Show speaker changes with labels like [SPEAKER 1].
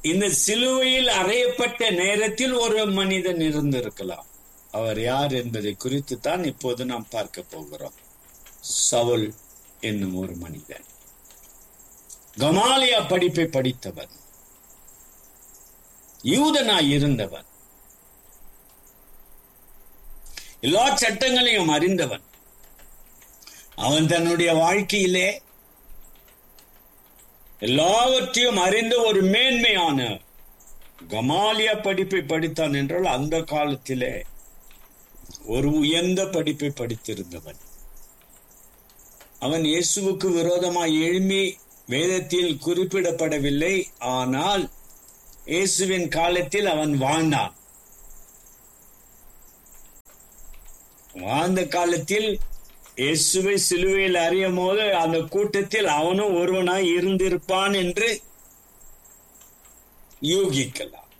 [SPEAKER 1] இந்த சிலுவையில் அறையப்பட்ட நேரத்தில் ஒரு மனிதன் இருந்திருக்கலாம் அவர் யார் என்பதை குறித்து தான் இப்போது நாம் பார்க்க போகிறோம் சவுல் என்னும் ஒரு மனிதன் கமாலியா படிப்பை படித்தவன் யூதனாய் இருந்தவன் எல்லா சட்டங்களையும் அறிந்தவன் அவன் தன்னுடைய வாழ்க்கையிலே எல்லாவற்றையும் அறிந்த ஒரு மேன்மையான கமாலியா படிப்பை படித்தான் என்றால் அந்த காலத்திலே ஒரு உயர்ந்த படிப்பை படித்திருந்தவன் அவன் இயேசுவுக்கு விரோதமாய் எழும்பி வேதத்தில் குறிப்பிடப்படவில்லை ஆனால் இயேசுவின் காலத்தில் அவன் வாழ்ந்தான் வாழ்ந்த காலத்தில் இயேசுவை சிலுவையில் அறியும் போது அந்த கூட்டத்தில் அவனும் ஒருவனாய் இருந்திருப்பான் என்று யூகிக்கலாம்